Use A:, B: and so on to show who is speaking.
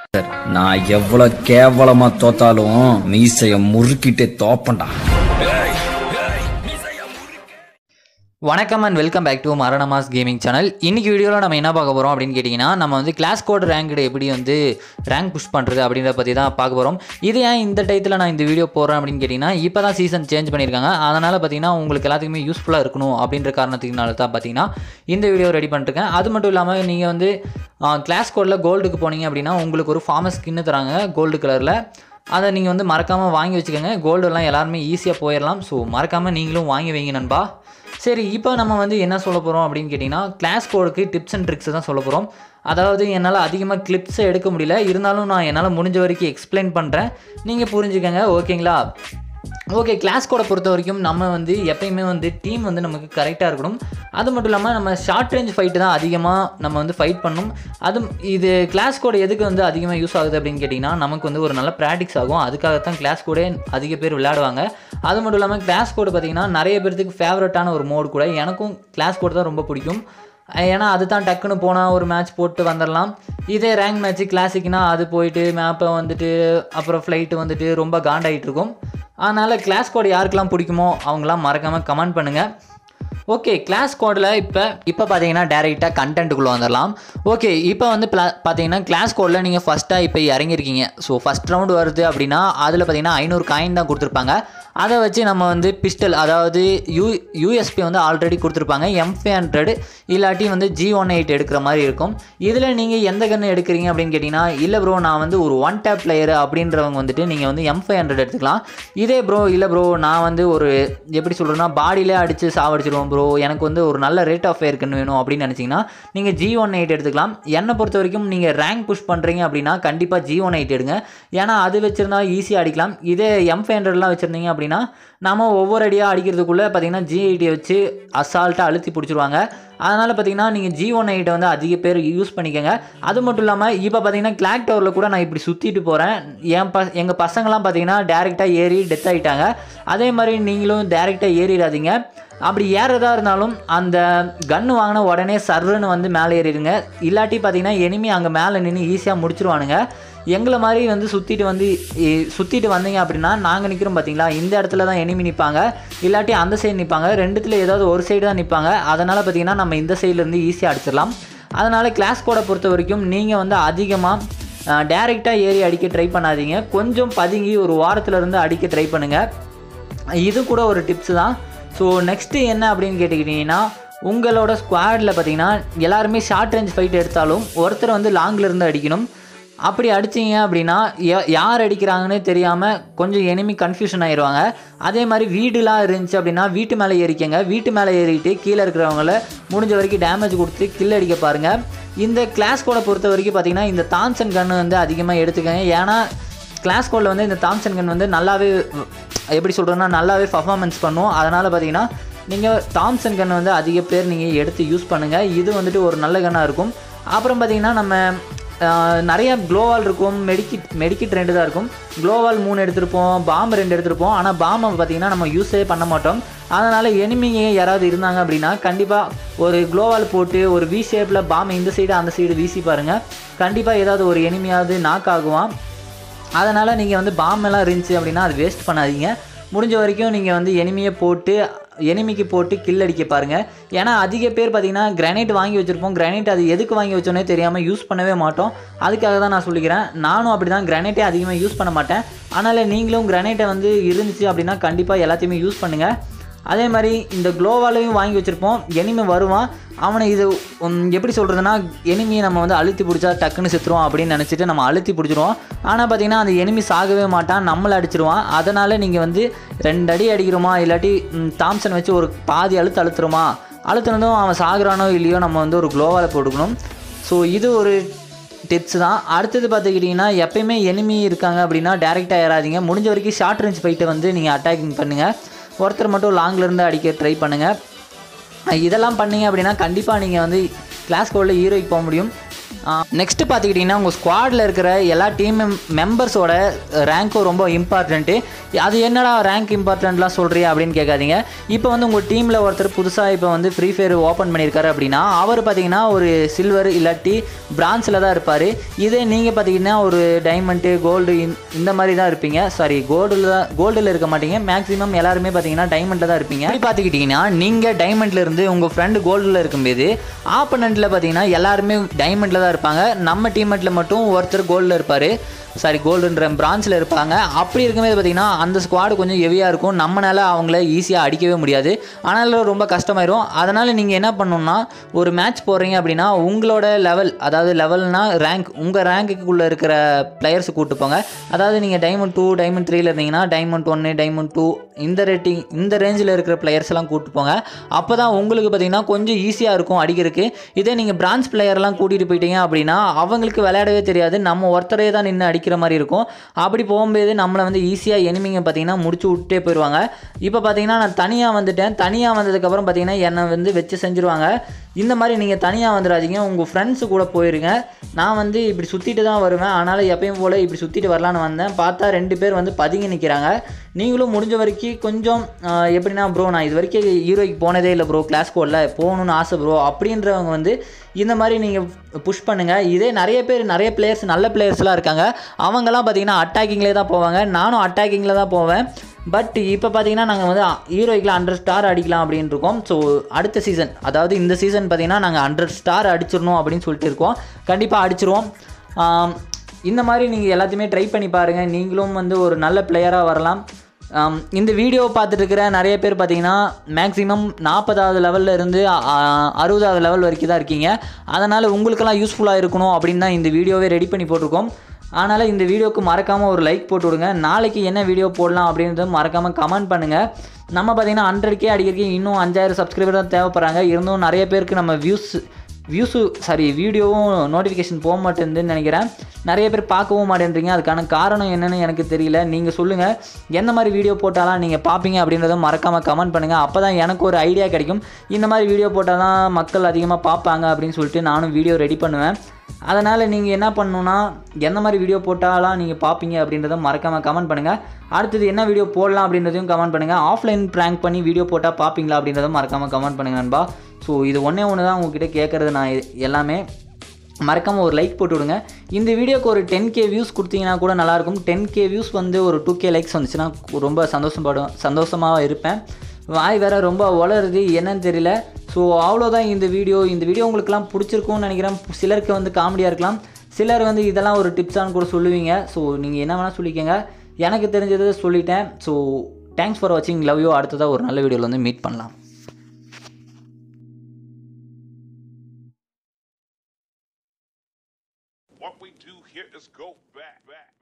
A: நான் எவ்வளவு கேவலமா தோத்தாலும் மீசைய முறுக்கிட்டே தோப்பண்டா
B: வணக்கம் அண்ட் வெல்கம் பேக் டு மரணமாஸ் கேமிங் சேனல் இன்னைக்கு வீடியோவில் நம்ம என்ன பார்க்க போகிறோம் அப்படின்னு கேட்டிங்கன்னா நம்ம வந்து கிளாஸ் கோட் ரேங்க்டு எப்படி வந்து ரேங்க் புஷ் பண்ணுறது அப்படின்றத பற்றி தான் பார்க்க போகிறோம் இது ஏன் இந்த டயத்தில் நான் இந்த வீடியோ போடுறேன் அப்படின்னு கேட்டிங்கன்னா இப்போ தான் சீசன் சேஞ்ச் பண்ணியிருக்காங்க அதனால் பார்த்தீங்கன்னா உங்களுக்கு எல்லாத்துக்குமே யூஸ்ஃபுல்லாக இருக்கணும் அப்படின்ற காரணத்துக்குனால தான் பார்த்தீங்கன்னா இந்த வீடியோ ரெடி பண்ணிருக்கேன் அது மட்டும் இல்லாமல் நீங்கள் வந்து கிளாஸ் கோடில் கோல்டுக்கு போனீங்க அப்படின்னா உங்களுக்கு ஒரு ஃபார்மஸ் ஸ்கின்னு தராங்க கோல்டு கலரில் அதை நீங்கள் வந்து மறக்காமல் வாங்கி வச்சுக்கோங்க கோல்டெல்லாம் எல்லாருமே ஈஸியாக போயிடலாம் ஸோ மறக்காமல் நீங்களும் வாங்கி வைங்க நண்பா சரி இப்போ நம்ம வந்து என்ன சொல்ல போகிறோம் அப்படின்னு கேட்டிங்கன்னா கிளாஸ் கோடுக்கு டிப்ஸ் அண்ட் ட்ரிக்ஸ் தான் சொல்ல போகிறோம் அதாவது என்னால் அதிகமாக கிளிப்ஸை எடுக்க முடியல இருந்தாலும் நான் என்னால் முடிஞ்ச வரைக்கும் எக்ஸ்பிளைன் பண்ணுறேன் நீங்கள் புரிஞ்சுக்கங்க ஓகேங்களா ஓகே கிளாஸ் கோடை பொறுத்த வரைக்கும் நம்ம வந்து எப்பயுமே வந்து டீம் வந்து நமக்கு கரெக்டாக இருக்கணும் அது மட்டும் இல்லாமல் நம்ம ஷார்ட் ரேஞ்ச் ஃபைட்டு தான் அதிகமாக நம்ம வந்து ஃபைட் பண்ணணும் அது இது கிளாஸ் கோடு எதுக்கு வந்து அதிகமாக யூஸ் ஆகுது அப்படின்னு கேட்டிங்கன்னா நமக்கு வந்து ஒரு நல்ல ப்ராக்டிக்ஸ் ஆகும் அதுக்காகத்தான் கிளாஸ் கோடே அதிக பேர் விளையாடுவாங்க அது மட்டும் இல்லாமல் கிளாஸ் கோடு பார்த்திங்கன்னா நிறைய பேர்த்துக்கு ஃபேவரட்டான ஒரு மோடு கூட எனக்கும் கிளாஸ் கோடு தான் ரொம்ப பிடிக்கும் ஏன்னா அது தான் டக்குன்னு போனால் ஒரு மேட்ச் போட்டு வந்துடலாம் இதே ரேங்க் மேட்ச்சு கிளாசிக்னா அது போயிட்டு மேப்பை வந்துட்டு அப்புறம் ஃப்ளைட்டு வந்துட்டு ரொம்ப காண்டாகிட்டு இருக்கும் அதனால் கிளாஸ் கோடு யாருக்கெல்லாம் பிடிக்குமோ அவங்களாம் மறக்காமல் கமெண்ட் பண்ணுங்கள் ஓகே கிளாஸ் கோடில் இப்போ இப்போ பார்த்தீங்கன்னா டேரெக்டாக கண்டென்ட்டுக்குள்ளே வந்துடலாம் ஓகே இப்போ வந்து ப்ளா பார்த்தீங்கன்னா கிளாஸ் கோடில் நீங்கள் ஃபஸ்ட்டாக இப்போ இறங்கியிருக்கீங்க ஸோ ஃபஸ்ட் ரவுண்டு வருது அப்படின்னா அதில் பார்த்தீங்கன்னா ஐநூறு காயின் தான் கொடுத்துருப்பாங்க அதை வச்சு நம்ம வந்து பிஸ்டல் அதாவது யூ யூஎஸ்பி வந்து ஆல்ரெடி கொடுத்துருப்பாங்க எம் ஃபைவ் ஹண்ட்ரட் இல்லாட்டி வந்து ஜி ஒன் எயிட் எடுக்கிற மாதிரி இருக்கும் இதில் நீங்கள் எந்த கன்று எடுக்கிறீங்க அப்படின்னு கேட்டிங்கன்னா இல்லை ப்ரோ நான் வந்து ஒரு ஒன் டேப் பிளேயர் அப்படின்றவங்க வந்துட்டு நீங்கள் வந்து எம் ஃபைவ் ஹண்ட்ரட் எடுத்துக்கலாம் இதே ப்ரோ இல்லை ப்ரோ நான் வந்து ஒரு எப்படி சொல்கிறேன்னா பாடியிலே அடித்து சாவடிச்சிருவோம் ப்ரோ எனக்கு வந்து ஒரு நல்ல ரேட் ஆஃப் ஃபயர் கன்று வேணும் அப்படின்னு நினச்சிங்கன்னா நீங்கள் ஜி ஒன் எயிட் எடுத்துக்கலாம் என்னை பொறுத்த வரைக்கும் நீங்கள் ரேங்க் புஷ் பண்ணுறீங்க அப்படின்னா கண்டிப்பாக ஜி ஒன் எயிட் எடுங்க ஏன்னா அது வச்சுருந்தா ஈஸியாக அடிக்கலாம் இதே எம் ஃபைவ் ஹண்ட்ரட்லாம் வச்சுருந்தீங்க அப்படின்னா நம்ம ஒவ்வொரு அடியாக அடிக்கிறதுக்குள்ளே பார்த்தீங்கன்னா ஜி எயிட்டியை வச்சு அசால்ட்டாக அழுத்தி பிடிச்சிருவாங்க அதனால் பார்த்தீங்கன்னா நீங்கள் ஜி ஒன் எயிட்டை வந்து அதிக பேர் யூஸ் பண்ணிக்கோங்க அது மட்டும் இல்லாமல் இப்போ பார்த்தீங்கன்னா கிளாக் டவரில் கூட நான் இப்படி சுற்றிட்டு போகிறேன் என் ப எங்கள் பசங்களாம் பார்த்தீங்கன்னா டேரெக்டாக ஏறி டெத் ஆகிட்டாங்க அதே மாதிரி நீங்களும் டேரெக்டாக ஏறிடாதீங்க அப்படி ஏறதா இருந்தாலும் அந்த கன்று வாங்கின உடனே சர்ருன்னு வந்து மேலே ஏறிடுங்க இல்லாட்டி பார்த்தீங்கன்னா எனிமி அங்கே மேலே நின்று ஈஸியாக முடிச்சிருவானுங்க எங்களை மாதிரி வந்து சுற்றிட்டு வந்து இ- சுற்றிட்டு வந்தீங்க அப்படின்னா நாங்கள் நிற்கிறோம் பார்த்தீங்களா இந்த இடத்துல தான் எனிமி நிற்பாங்க இல்லாட்டி அந்த சைடு நிற்பாங்க ரெண்டுத்தில் ஏதாவது ஒரு சைடு தான் நிற்பாங்க அதனால் பார்த்தீங்கன்னா நம்ம இந்த சைட்லேருந்து ஈஸியாக அடிச்சிடலாம் அதனால் கிளாஸ் கோடை பொறுத்த வரைக்கும் நீங்கள் வந்து அதிகமாக டேரெக்டாக ஏறி அடிக்க ட்ரை பண்ணாதீங்க கொஞ்சம் பதுங்கி ஒரு வாரத்துல இருந்து அடிக்க ட்ரை பண்ணுங்கள் இது கூட ஒரு டிப்ஸ் தான் ஸோ நெக்ஸ்ட்டு என்ன அப்படின்னு கேட்டுக்கிட்டிங்கன்னா உங்களோட ஸ்குவாடில் பார்த்தீங்கன்னா எல்லாருமே ஷார்ட் ரேஞ்ச் ஃபைட் எடுத்தாலும் ஒருத்தர் வந்து லாங்கில் இருந்து அடிக்கணும் அப்படி அடிச்சீங்க அப்படின்னா யா- யார் அடிக்கிறாங்கன்னே தெரியாமல் கொஞ்சம் எனிமி கன்ஃபியூஷன் ஆயிடுவாங்க அதே மாதிரி வீடுலாம் இருந்துச்சு அப்படின்னா வீட்டு மேலே ஏறிக்கங்க வீட்டு மேலே ஏறிட்டு கீழே இருக்கிறவங்கள முடிஞ்ச வரைக்கும் டேமேஜ் கொடுத்து கில் அடிக்க பாருங்கள் இந்த கிளாஸ் கோடை பொறுத்த வரைக்கும் பார்த்தீங்கன்னா இந்த தாம்சன் கன்று வந்து அதிகமாக எடுத்துக்கங்க ஏன்னா கிளாஸ் கோடில் வந்து இந்த தாம்சன் கன் வந்து நல்லாவே எப்படி சொல்கிறேன்னா நல்லாவே பர்ஃபார்மன்ஸ் பண்ணும் அதனால் பார்த்தீங்கன்னா நீங்கள் தாம்சன் கன் வந்து அதிக பேர் நீங்கள் எடுத்து யூஸ் பண்ணுங்கள் இது வந்துட்டு ஒரு நல்ல கன்னாக இருக்கும் அப்புறம் பார்த்தீங்கன்னா நம்ம ஆஹ், நிறைய க்ளோவால் இருக்கும் மெடிக்கிட் மெடிக்கிட் ரெண்டு தான் இருக்கும் க்ளோவால் மூணு எடுத்திருப்போம் பாம்பு ரெண்டு எடுத்திருப்போம் ஆனால் பாம்பை பார்த்தீங்கன்னா நம்ம யூஸே பண்ண மாட்டோம் அதனால் எனிமிங்க யாராவது இருந்தாங்க அப்படின்னா கண்டிப்பாக ஒரு க்ளோவால் போட்டு ஒரு வி ஷேப்பில் பாம்பை இந்த சைடு அந்த சைடு வீசி பாருங்கள் கண்டிப்பாக ஏதாவது ஒரு எனிமியாவது நாக் ஆகுவான் அதனால் நீங்கள் வந்து பாம் எல்லாம் இருந்துச்சு அப்படின்னா அது வேஸ்ட் பண்ணாதீங்க முடிஞ்ச வரைக்கும் நீங்கள் வந்து எனிமியை போட்டு எனிமிக்கு போட்டு கில் அடிக்க பாருங்கள் ஏன்னா அதிக பேர் பார்த்தீங்கன்னா கிரானைட் வாங்கி வச்சுருப்போம் கிரானைட் அது எதுக்கு வாங்கி வச்சோன்னே தெரியாமல் யூஸ் பண்ணவே மாட்டோம் அதுக்காக தான் நான் சொல்லிக்கிறேன் நானும் அப்படி தான் கிரானைட்டே அதிகமாக யூஸ் பண்ண மாட்டேன் அதனால் நீங்களும் கிரானைட்டை வந்து இருந்துச்சு அப்படின்னா கண்டிப்பாக எல்லாத்தையுமே யூஸ் பண்ணுங்கள் அதே மாதிரி இந்த க்ளோவாலையும் வாங்கி வச்சுருப்போம் எனிமி வருவான் அவனை இது உம், எப்படி சொல்கிறதுனா எனிமியை நம்ம வந்து அழுத்தி பிடிச்சா டக்குன்னு செத்துருவோம் அப்படின்னு நினச்சிட்டு நம்ம அழுத்தி பிடிச்சிருவோம் ஆனால் பார்த்தீங்கன்னா அந்த எனிமி சாகவே மாட்டான் நம்மளை அடிச்சிருவான் அதனால் நீங்கள் வந்து ரெண்டு அடி அடிக்கிறோமா இல்லாட்டி ம், தாம்சன் வச்சு ஒரு பாதி அழுத்து அழுத்துறோமா அழுத்துனதும் அவன் சாகுறானோ இல்லையோ நம்ம வந்து ஒரு க்ளோவால் போட்டுக்கணும் ஸோ இது ஒரு டிப்ஸ் தான் அடுத்தது பார்த்துக்கிட்டிங்கன்னா எப்பயுமே எனிமி இருக்காங்க அப்படின்னா டேரெக்டாக ஏறாதீங்க முடிஞ்ச வரைக்கும் ஷார்ட் ரேஞ்ச் ஃபைட்டை வந்து நீங்கள் அட்டாக்கிங் பண்ணுங்கள் ஒருத்தர் மட்டும் லாங்ல இருந்து அடிக்க ட்ரை பண்ணுங்கள் இதெல்லாம் பண்ணீங்க அப்படின்னா கண்டிப்பாக நீங்கள் வந்து கிளாஸ் கோடில் ஹீரோய்க்கு போக முடியும் நெக்ஸ்ட்டு பார்த்துக்கிட்டிங்கன்னா உங்கள் ஸ்குவாடில் இருக்கிற எல்லா டீம் மெம்பர்ஸோட ரேங்க்கும் ரொம்ப இம்பார்ட்டண்ட்டு அது என்னடா ரேங்க் இம்பார்ட்டண்ட்லாம் சொல்கிறியா அப்படின்னு கேட்காதீங்க இப்போ வந்து உங்கள் டீமில் ஒருத்தர் புதுசாக இப்போ வந்து ஃப்ரீ ஃபயர் ஓப்பன் பண்ணியிருக்காரு அப்படின்னா அவர் பார்த்தீங்கன்னா ஒரு சில்வர் இல்லாட்டி பிரான்ஸில் தான் இருப்பார் இதே நீங்கள் பார்த்தீங்கன்னா ஒரு டைமண்ட்டு கோல்டு இந்த மாதிரி தான் இருப்பீங்க சாரி கோல்டில் தான் கோல்டில் இருக்க மாட்டீங்க மேக்ஸிமம் எல்லாருமே பார்த்தீங்கன்னா டைமண்டில் தான் இருப்பீங்க அப்படி பார்த்துக்கிட்டிங்கன்னா நீங்கள் டைமண்டில் இருந்து உங்கள் ஃப்ரெண்டு கோல்டில் இருக்கும்போது ஆப்பனண்ட்டில் பார்த்தீங்கன்னா எல்லாருமே டைமண்டில் தான் இருப்பாங்க நம்ம டீமெட்டில் மட்டும் ஒருத்தர் கோல்டில் இருப்பார் சாரி கோல்டுன்ற பிரான்ச்சில் இருப்பாங்க அப்படி இருக்கும்போது பார்த்தீங்கன்னா அந்த ஸ்குவாடு கொஞ்சம் ஹெவியாக இருக்கும் நம்மளால் அவங்கள ஈஸியாக அடிக்கவே முடியாது ஆனாலும் ரொம்ப கஷ்டமாயிரும் அதனால் நீங்கள் என்ன பண்ணணும்னா ஒரு மேட்ச் போடுறீங்க அப்படின்னா உங்களோட லெவல் அதாவது லெவல்னா ரேங்க் உங்கள் ரேங்க்குள்ளே இருக்கிற பிளேயர்ஸ் கூப்பிட்டு போங்க அதாவது நீங்கள் டைமண்ட் டூ டைமண்ட் த்ரீல இருந்தீங்கன்னா டைமண்ட் ஒன்று டைமண்ட் டூ இந்த ரேட்டிங் இந்த ரேஞ்சில் இருக்கிற பிளேயர்ஸ் எல்லாம் கூப்பிட்டு போங்க அப்போ தான் உங்களுக்கு பார்த்தீங்கன்னா கொஞ்சம் ஈஸியாக இருக்கும் அடிக்கிறதுக்கு இதே நீங்கள் பிரான்ச் பிளேயர்லாம் கூட்டிகிட்டு போயிட்டீங்க அப்படின்னா அவங்களுக்கு விளையாடவே தெரியாது நம்ம ஒருத்தரே தான் நின்று அடிக்கிற மாதிரி இருக்கும் அப்படி போகும்போது நம்மளை வந்து ஈஸியாக எனிமிங்க பார்த்தீங்கன்னா முடிச்சு விட்டே போயிடுவாங்க இப்போ பார்த்தீங்கன்னா நான் தனியாக வந்துட்டேன் தனியாக வந்ததுக்கப்புறம் பார்த்தீங்கன்னா என்னை வந்து வச்சு செஞ்சுருவாங்க இந்த மாதிரி நீங்கள் தனியாக வந்துடாதீங்க உங்கள் ஃப்ரெண்ட்ஸு கூட போயிருங்க நான் வந்து இப்படி சுற்றிட்டு தான் வருவேன் அதனால் எப்பயும் போல் இப்படி சுற்றிட்டு வரலான்னு வந்தேன் பார்த்தா ரெண்டு பேர் வந்து பதுங்கி நிற்கிறாங்க நீங்களும் முடிஞ்ச வரைக்கும் கொஞ்சம் ஆஹ், எப்படின்னா ப்ரோ நான் இது வரைக்கும் ஹீரோய்க்கு போனதே இல்லை ப்ரோ கிளாஸ் கோடில் போகணுன்னு ஆசை ப்ரோ அப்படின்றவங்க வந்து இந்த மாதிரி நீங்கள் புஷ் பண்ணுங்கள் இதே நிறைய பேர் நிறைய பிளேயர்ஸ் நல்ல பிளேயர்ஸ்லாம் இருக்காங்க அவங்கெல்லாம் பார்த்தீங்கன்னா அட்டாக்கிங்லேயே தான் போவாங்க நானும் அட்டாக்கிங்கில் தான் போவேன் பட் இப்போ பார்த்தீங்கன்னா நாங்கள் வந்து ஹீரோய்க்கில் ஹண்ட்ரட் ஸ்டார் அடிக்கலாம் அப்படின்னு இருக்கோம் ஸோ அடுத்த சீசன் அதாவது இந்த சீசன் பார்த்தீங்கன்னா நாங்கள் ஹண்ட்ரட் ஸ்டார் அடிச்சிடணும் அப்படின்னு சொல்லிட்டு இருக்கோம் கண்டிப்பாக அடிச்சிருவோம் ஆம், இந்த மாதிரி நீங்கள் எல்லாத்தையுமே ட்ரை பண்ணி பாருங்கள் நீங்களும் வந்து ஒரு நல்ல பிளேயராக வரலாம் ஆம், இந்த வீடியோ பார்த்துட்டு இருக்கிற நிறைய பேர் பார்த்தீங்கன்னா மேக்ஸிமம் நாற்பதாவது லெவலில் இருந்து ஆ, அறுபதாவது லெவல் வரைக்கும் தான் இருக்கீங்க அதனால் உங்களுக்கெல்லாம் யூஸ்ஃபுல்லாக இருக்கணும் அப்படின்னு தான் இந்த வீடியோவே ரெடி பண்ணி போட்டிருக்கோம் அதனால் இந்த வீடியோக்கு மறக்காமல் ஒரு லைக் போட்டு விடுங்க நாளைக்கு என்ன வீடியோ போடலாம் அப்படின்றத மறக்காமல் கமெண்ட் பண்ணுங்கள் நம்ம பார்த்தீங்கன்னா ஹண்ட்ரட்கே அடிக்கிறதுக்கு இன்னும் அஞ்சாயிரம் சப்ஸ்கிரைபர் தான் தேவைப்படுறாங்க இருந்தும் நிறைய பேருக்கு நம்ம வியூஸ் வியூஸு சாரி வீடியோவும் நோட்டிஃபிகேஷன் போக மாட்டேங்குதுன்னு நினைக்கிறேன் நிறைய பேர் பார்க்கவும் மாட்டேன்றீங்க அதுக்கான காரணம் என்னன்னு எனக்கு தெரியல நீங்கள் சொல்லுங்கள் எந்த மாதிரி வீடியோ போட்டாலாம் நீங்கள் பார்ப்பீங்க அப்படின்றத மறக்காமல் கமெண்ட் பண்ணுங்கள் அப்போ தான் எனக்கு ஒரு ஐடியா கிடைக்கும் இந்த மாதிரி வீடியோ போட்டால் தான் மக்கள் அதிகமாக பார்ப்பாங்க அப்படின்னு சொல்லிட்டு நானும் வீடியோ ரெடி பண்ணுவேன் அதனால் நீங்கள் என்ன பண்ணணுன்னா எந்த மாதிரி வீடியோ போட்டாலாம் நீங்கள் பார்ப்பீங்க அப்படின்றத மறக்காமல் கமெண்ட் பண்ணுங்கள் அடுத்தது என்ன வீடியோ போடலாம் அப்படின்றதையும் கமெண்ட் பண்ணுங்கள் ஆஃப்லைன் ப்ராங்க் பண்ணி வீடியோ போட்டால் பார்ப்பீங்களா அப்படின்றத மறக்காமல் கமெண்ட் பண்ணுங்கள் நண்பா ஸோ இது ஒன்றே ஒன்று தான் உங்ககிட்ட கேட்குறது நான் எ- எல்லாமே மறக்காமல் ஒரு லைக் போட்டு விடுங்க இந்த வீடியோக்கு ஒரு டென் கே வியூஸ் கொடுத்தீங்கன்னா கூட நல்லாயிருக்கும் டென் கே வியூஸ் வந்து ஒரு டூ கே லைக்ஸ் வந்துச்சுன்னா ரொம்ப சந்தோஷப்படும் சந்தோஷமாக இருப்பேன் வாய் வேற ரொம்ப வளருது என்னன்னு தெரியல ஸோ அவ்வளோதான் இந்த வீடியோ இந்த வீடியோ உங்களுக்குலாம் பிடிச்சிருக்கும்னு நினைக்கிறேன் சிலருக்கு வந்து காமெடியாக இருக்கலாம் சிலர் வந்து இதெல்லாம் ஒரு டிப்ஸான்னு கூட சொல்லுவீங்க ஸோ நீங்கள் என்ன வேணால் சொல்லிக்கங்க எனக்கு தெரிஞ்சதை சொல்லிட்டேன் ஸோ தேங்க்ஸ் ஃபார் வாட்சிங் லவ் யூ அடுத்ததாக ஒரு நல்ல வீடியோவில் வந்து மீட் பண்ணலாம்
C: What we do here is go back, back, back.